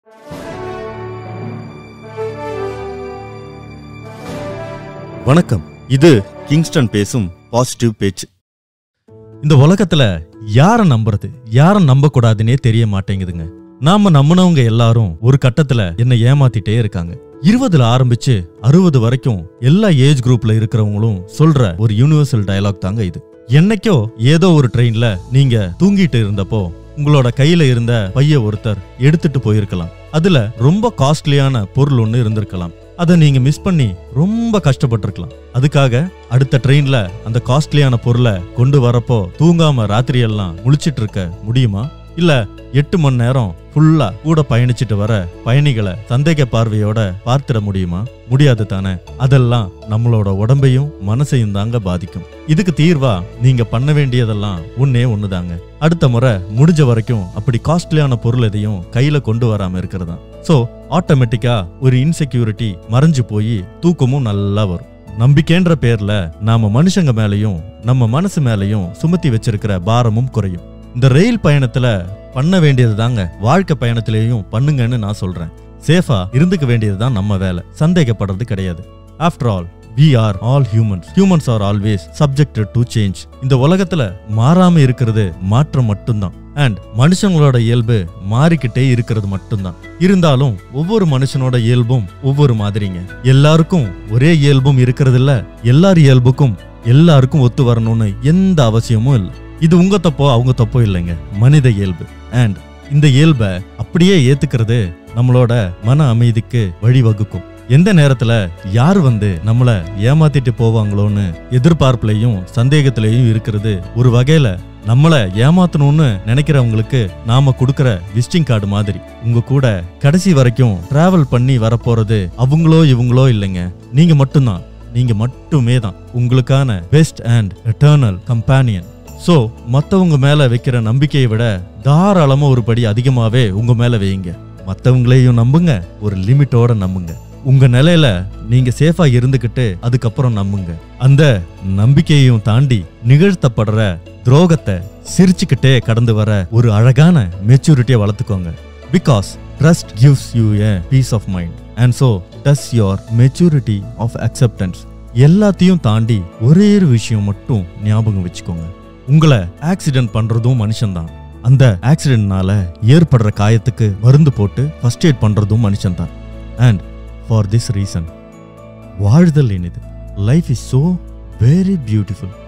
வணக்கம் இது கிங்ஸ்டன் பேசும் பாசிட்டிவ் பேச்சு இந்த உலகத்துல யார நம்புறது யார நம்ப கூடாதுன்னே தெரிய மாட்டேங்குதுங்க நாம நம்பினவங்க எல்லாரும் ஒரு கட்டத்துல என்ன ஏமாத்திட்டே இருக்காங்க இருபதுல ஆரம்பிச்சு அறுபது வரைக்கும் எல்லா ஏஜ் குரூப்ல இருக்கிறவங்களும் சொல்ற ஒரு யூனிவர்சல் டயலாக் தாங்க இது என்னைக்கோ ஏதோ ஒரு ட்ரெயின்ல நீங்க தூங்கிட்டு இருந்தப்போ உங்களோட கையில இருந்த பைய ஒருத்தர் எடுத்துட்டு போயிருக்கலாம் அதுல ரொம்ப காஸ்ட்லியான பொருள் ஒண்ணு இருந்திருக்கலாம் அதை நீங்க மிஸ் பண்ணி ரொம்ப கஷ்டப்பட்டிருக்கலாம் அதுக்காக அடுத்த ட்ரெயின்ல அந்த காஸ்ட்லியான பொருளை கொண்டு வரப்போ தூங்காம ராத்திரி எல்லாம் முழிச்சிட்டு இருக்க முடியுமா இல்ல எட்டு மணி நேரம் ஃபுல்லா கூட பயணிச்சிட்டு வர பயணிகளை சந்தேக பார்வையோட பார்த்திட முடியுமா முடியாது தானே அதெல்லாம் நம்மளோட உடம்பையும் மனசையும் தாங்க பாதிக்கும் இதுக்கு தீர்வா நீங்க பண்ண வேண்டியதெல்லாம் ஒன்னே ஒண்ணுதாங்க அடுத்த முறை முடிஞ்ச வரைக்கும் அப்படி காஸ்ட்லியான பொருள் எதையும் கையில கொண்டு வராம இருக்கிறதா சோ ஆட்டோமேட்டிக்கா ஒரு இன்செக்யூரிட்டி மறைஞ்சு போய் தூக்கமும் நல்லா வரும் நம்பிக்கைன்ற பேர்ல நாம மனுஷங்க மேலயும் நம்ம மனசு மேலயும் சுமத்தி வச்சிருக்கிற பாரமும் குறையும் இந்த ரயில் பயணத்துல பண்ண வேண்டியது தாங்க வாழ்க்கை பயணத்திலேயும் பண்ணுங்கன்னு நான் சொல்றேன் சேஃபா இருந்துக்க வேண்டியது தான் நம்ம வேலை சந்தேகப்படுறது கிடையாது after all we are all humans humans are always subjected to change இந்த உலகத்துல மாறாம இருக்கிறது மாற்றம் மட்டும்தான் அண்ட் மனுஷங்களோட இயல்பு மாறிக்கிட்டே இருக்கிறது மட்டும்தான் இருந்தாலும் ஒவ்வொரு மனுஷனோட இயல்பும் ஒவ்வொரு மாதிரிங்க எல்லாருக்கும் ஒரே இயல்பும் இருக்கிறது இல்ல எல்லார் இயல்புக்கும் எல்லாருக்கும் ஒத்து வரணும்னு எந்த அவசியமும் இல்லை இது உங்க தப்போ அவங்க தப்போ இல்லைங்க மனித இயல்பு அண்ட் இந்த இயல்பை அப்படியே ஏத்துக்கிறது நம்மளோட மன அமைதிக்கு வழிவகுக்கும் எந்த நேரத்துல யார் வந்து நம்மள ஏமாத்திட்டு போவாங்களோன்னு எதிர்பார்ப்புலையும் சந்தேகத்திலையும் இருக்கிறது ஒரு வகையில நம்மள ஏமாத்தணும்னு நினைக்கிறவங்களுக்கு நாம கொடுக்கிற விசிட்டிங் கார்டு மாதிரி உங்க கூட கடைசி வரைக்கும் டிராவல் பண்ணி வரப்போறது அவங்களோ இவங்களோ இல்லைங்க நீங்க மட்டும்தான் நீங்க மட்டுமே தான் உங்களுக்கான best and eternal companion so மத்தவங்க மேல வைக்கிற நம்பிக்கையை விட தாராளமா ஒரு படி அதிகமாவே உங்க மேல வையுங்க மத்தவங்களையும் நம்புங்க ஒரு லிமிட்டோட நம்புங்க உங்க நிலையில நீங்க சேஃபா இருந்துகிட்டு அதுக்கப்புறம் நம்புங்க அந்த நம்பிக்கையையும் தாண்டி நிகழ்த்தப்படுற துரோகத்தை சிரிச்சுக்கிட்டே கடந்து வர ஒரு அழகான மெச்சூரிட்டியை வளர்த்துக்கோங்க because trust gives you a peace of mind and so does your maturity of acceptance எல்லாத்தையும் தாண்டி ஒரே ஒரு விஷயம் மட்டும் ஞாபகம் வச்சுக்கோங்க உங்களை ஆக்சிடென்ட் பண்றதும் மனுஷன்தான் அந்த ஆக்சிடென்ட்னால ஏற்படுற காயத்துக்கு மருந்து போட்டு ஃபர்ஸ்ட் எய்ட் பண்றதும் மனுஷன்தான் அண்ட் ஃபார் திஸ் ரீசன் வாழ்தல் இனிது life is so very beautiful